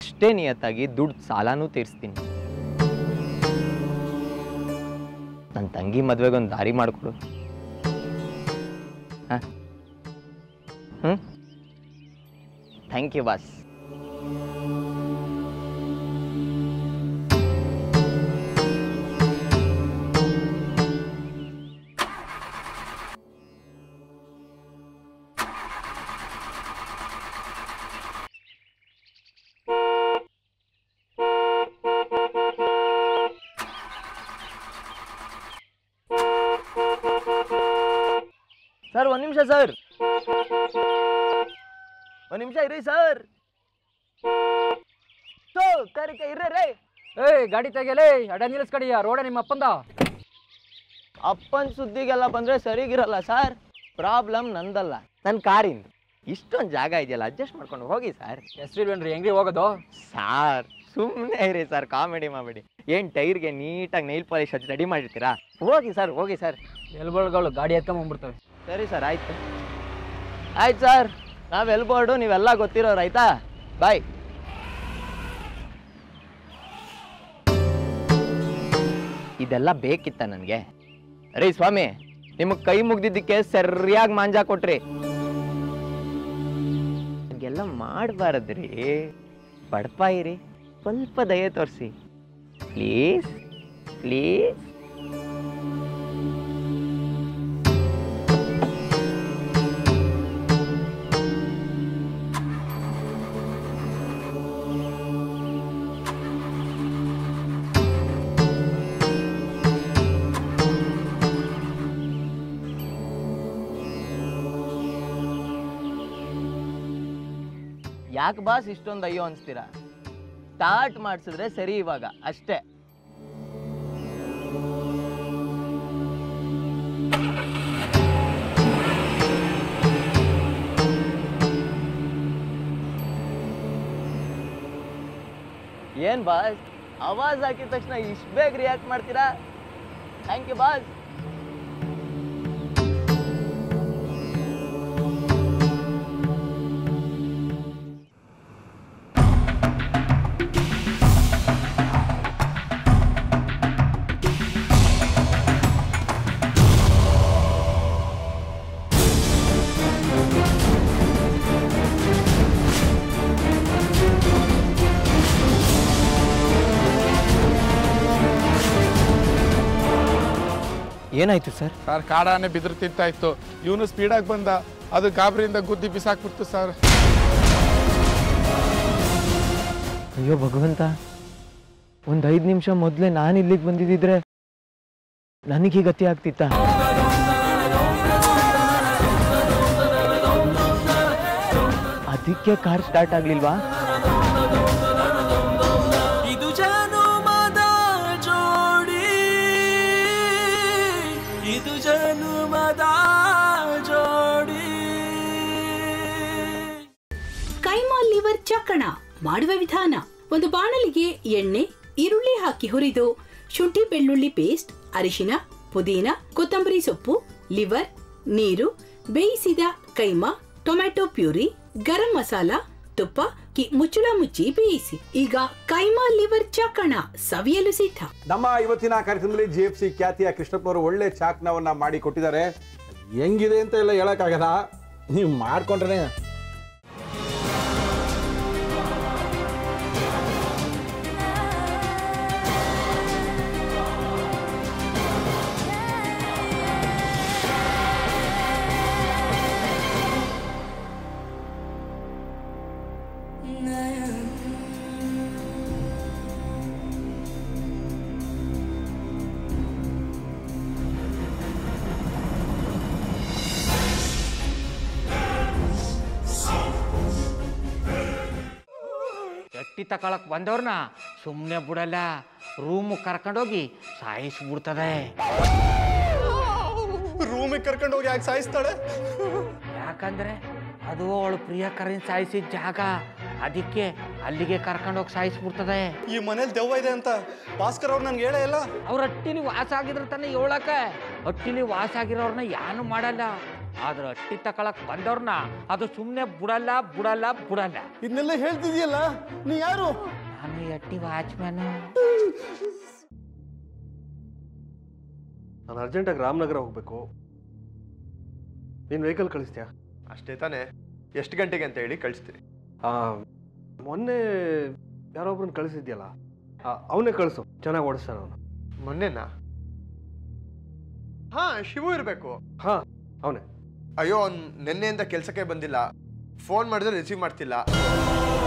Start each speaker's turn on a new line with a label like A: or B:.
A: ಅಷ್ಟೇ ನಿಯತ್ತಾಗಿ ದುಡ್ಡು ಸಾಲನೂ ತೀರಿಸ್ತೀನಿ ನನ್ನ ತಂಗಿ ಮದುವೆಗೆ ಒಂದು ದಾರಿ ಮಾಡಿಕೊಡು ಹಾಂ ಹ್ಞೂ ಥ್ಯಾಂಕ್ ಯು ಬಾಸ್ ಸರ್ ಒಂದು ನಿಮಿಷ ಸರ್ ಒಂದು ನಿಮಿಷ ಇರಿ ಸರ್ ತೋ ಕರಿಕ ಇರ್ರಿ ರೇ
B: ಏಯ್ ಗಾಡಿ ತೆಗಿಯಲೇ ಅಡ ನಿಲ್ಲಿಸ್ಕಡಿಯ ರೋಡ ನಿಮ್ಮ ಅಪ್ಪಂದ
A: ಅಪ್ಪನ ಸುದ್ದಿಗೆಲ್ಲ ಬಂದರೆ ಸರಿಗಿರಲ್ಲ ಸರ್ ಪ್ರಾಬ್ಲಮ್ ನಂದಲ್ಲ ನನ್ನ ಕಾರಿಂದು ಇಷ್ಟೊಂದು ಜಾಗ ಇದೆಯಲ್ಲ ಅಡ್ಜಸ್ಟ್ ಮಾಡ್ಕೊಂಡು ಹೋಗಿ ಸರ್
B: ಹೆಸ್ರಿಲ್ವೇನ್ರಿ ಹೆಂಗ್ರಿ ಹೋಗೋದು
A: ಸಾರ್ ಸುಮ್ಮನೆ ಇರಿ ಸರ್ ಕಾಮಿಡಿ ಮಾಡಬೇಡಿ ಏನು ಟೈರ್ಗೆ ನೀಟಾಗಿ ನೈಲ್ ಪಾಲಿಶ್ ಹಚ್ಚಿ ರೆಡಿ ಮಾಡಿರ್ತೀರಾ ಹೋಗಿ ಸರ್ ಹೋಗಿ ಸರ್
B: ಎಲ್ಬಳ್ಗಳು ಗಾಡಿ ಎತ್ಕೊಂಬಂದ್ಬಿಡ್ತವೆ
A: ಸರಿ ಸರ್ ಆಯ್ತು ಆಯ್ತು ಸರ್ ನಾವು ಎಲ್ಬೋರ್ಡು ನೀವೆಲ್ಲ ಗೊತ್ತಿರೋರು ಆಯ್ತಾ ಬಾಯ್ ಇದೆಲ್ಲ ಬೇಕಿತ್ತ ನನಗೆ ರೀ ಸ್ವಾಮಿ ನಿಮಗೆ ಕೈ ಮುಗ್ದಿದ್ದಕ್ಕೆ ಸರಿಯಾಗಿ ಮಾಂಜಾ ಕೊಟ್ರಿ ಹೀಗೆಲ್ಲ ಮಾಡಬಾರದ್ರಿ ಬಡಪ ಇರಿ ಸ್ವಲ್ಪ ದಯೆ ತೋರಿಸಿ ಪ್ಲೀಸ್ ಪ್ಲೀಸ್ ಯಾಕೆ ಬಾಸ್ ಇಷ್ಟೊಂದು ಅಯ್ಯೋ ಅನ್ಸ್ತೀರಾ ಸ್ಟಾರ್ಟ್ ಮಾಡಿಸಿದ್ರೆ ಸರಿ ಇವಾಗ ಅಷ್ಟೇ ಏನ್ ಬಾಸ್ ಆವಾಜ್ ಹಾಕಿದ ತಕ್ಷಣ ಇಷ್ಟು ಬೇಗ ರಿಯಾಕ್ಟ್ ಮಾಡ್ತೀರಾ ಥ್ಯಾಂಕ್ ಯು ಬಾಸ್ ಏನಾಯ್ತು ಸರ್
C: ಸರ್ ಕಾಡಾನೆ ಬಿದ್ರು ತಿಂತಾ ಇತ್ತು ಇವನು ಸ್ಪೀಡಾಗಿ ಬಂದ ಅದು ಗಾಬರಿಯಿಂದ ಗುದ್ದಿ ಬಿಸಾಕ್ಬಿಡ್ತು ಸರ್
A: ಅಯ್ಯೋ ಭಗವಂತ ಒಂದು ಐದು ನಿಮಿಷ ಮೊದಲೇ ನಾನು ಇಲ್ಲಿಗೆ ಬಂದಿದ್ದಿದ್ರೆ ನನಗೆ ಗತಿ ಆಗ್ತಿತ್ತ ಅದಕ್ಕೆ ಕಾರ್ ಸ್ಟಾರ್ಟ್ ಆಗ್ಲಿಲ್ವಾ
D: ಇದು ಜನುಮದ ಜೋಡಿ ಇದು ಜನುಮದ ಜೋಡಿ
E: ಕೈಮಾ ಲಿವರ್ ಚಕ್ಕಣ ಮಾಡುವ ವಿಧಾನ ಒಂದು ಬಾಣಲಿಗೆ ಎಣ್ಣೆ ಈರುಳ್ಳಿ ಹಾಕಿ ಹುರಿದು ಶುಂಠಿ ಬೆಳ್ಳುಳ್ಳಿ ಪೇಸ್ಟ್ ಅರಿಶಿನ ಪುದೀನ ಕೊತ್ತಂಬರಿ ಸೊಪ್ಪು ಲಿವರ್ ನೀರು ಬೇಯಿಸಿದ ಕೈಮಾ ಟೊಮ್ಯಾಟೊ ಪ್ಯೂರಿ ಗರಂ ಮಸಾಲ ತುಪ್ಪ ಕಿ ಮುಚ್ಚಳ ಮುಚ್ಚಿ ಬೇಯಿಸಿ ಈಗ ಕೈಮಾ ಲಿವರ್ ಚಕ್ಕಣ ಸವಿಯಲು ಸಿದ್ಧ
F: ನಮ್ಮ ಇವತ್ತಿನ ಕಾರ್ಯಕ್ರಮದಲ್ಲಿ ಜಿ ಎಫ್ ಸಿ ಖ್ಯಾತಿಯ ಕೃಷ್ಣಪ್ಪ ಅವರು ಒಳ್ಳೆ ಚಾಕ್ನವನ್ನ ಮಾಡಿ ಕೊಟ್ಟಿದ್ದಾರೆ ಹೆಂಗಿದೆ ಅಂತ ಎಲ್ಲ ಹೇಳಕ್ಕಾಗಲ್ಲ ನೀವು ಮಾಡ್ಕೊಂಡ್ರೆ
G: ಎಟ್ಟಿ ತಕೊಳಕ್ ಬಂದವ್ರನ್ನ ಸುಮ್ಮನೆ ಬಿಡಲ್ಲ ರೂಮ್ ಕರ್ಕೊಂಡೋಗಿ ಸಾಯಿಸ್ಬಿಡ್ತದೆ
C: ರೂಮಿಗೆ ಕರ್ಕೊಂಡು ಹೋಗಿ ಯಾಕೆ ಸಾಯಿಸ್ತಾಳೆ
G: ಯಾಕಂದ್ರೆ ಅದು ಅವಳು ಪ್ರಿಯಕರನ್ ಸಾಯಿಸಿದ ಜಾಗ ಅದಕ್ಕೆ ಅಲ್ಲಿಗೆ ಕರ್ಕೊಂಡೋಗಿ ಸಾಯಿಸ್ಬಿಡ್ತದೆ
C: ಈ ಮನೇಲಿ ದೆವ್ವ ಇದೆ ಅಂತ ಭಾಸ್ಕರ್ ಅವ್ರು ನನ್ಗೆ ಹೇಳೇ ಇಲ್ಲ
G: ಅವ್ರ ಹಟ್ಟಿಲಿ ವಾಸ ಆಗಿದ್ರೆ ತಾನೇ ಏಳಕ ಹಟ್ಟಿಲಿ ವಾಸ ಆಗಿರೋರ್ನ ಯಾನು ಮಾಡಲ್ಲ ಆದ್ರೆ ಅಟ್ಟಿ ತಕೊಳಕ್ ಬಂದವ್ರನ್ನ ಅದು ಸುಮ್ಮನೆ ಬಿಡಲ್ಲ ಬಿಡಲ್ಲ ಬಿಡಲ್ಲ
H: ಇದನ್ನೆಲ್ಲ ಹೇಳ್ತಿದ್ಯಲ್ಲ ನೀ ಯಾರು
G: ನಾನು ಈ ಅಟ್ಟಿ ವಾಚ್ಮ್ಯಾನು
H: ನಾನು ಅರ್ಜೆಂಟಾಗಿ ರಾಮನಗರ ಹೋಗ್ಬೇಕು ನೀನು ವೆಹಿಕಲ್ ಕಳಿಸ್ತೀಯಾ
I: ಅಷ್ಟೇ ತಾನೇ ಎಷ್ಟು ಗಂಟೆಗೆ ಅಂತ ಹೇಳಿ ಕಳಿಸ್ತೀನಿ
H: ಆ, ಮೊನ್ನೆ ಯಾರೊಬ್ರನ್ನ ಕಳಿಸಿದ್ಯಲ್ಲ ಅವನೇ ಕಳಿಸು ಚೆನ್ನಾಗಿ ಓಡಿಸ್ತಾನೆ ಅವನು
I: ಮೊನ್ನೆನಾ ಹಾ ಶಿವು ಇರಬೇಕು
H: ಹಾಂ ಅವನೇ
I: ಅಯ್ಯೋ ಅವ್ನು ನಿನ್ನೆಯಿಂದ ಕೆಲಸಕ್ಕೆ ಬಂದಿಲ್ಲ ಫೋನ್ ಮಾಡಿದ್ರೆ ರಿಸೀವ್ ಮಾಡ್ತಿಲ್ಲ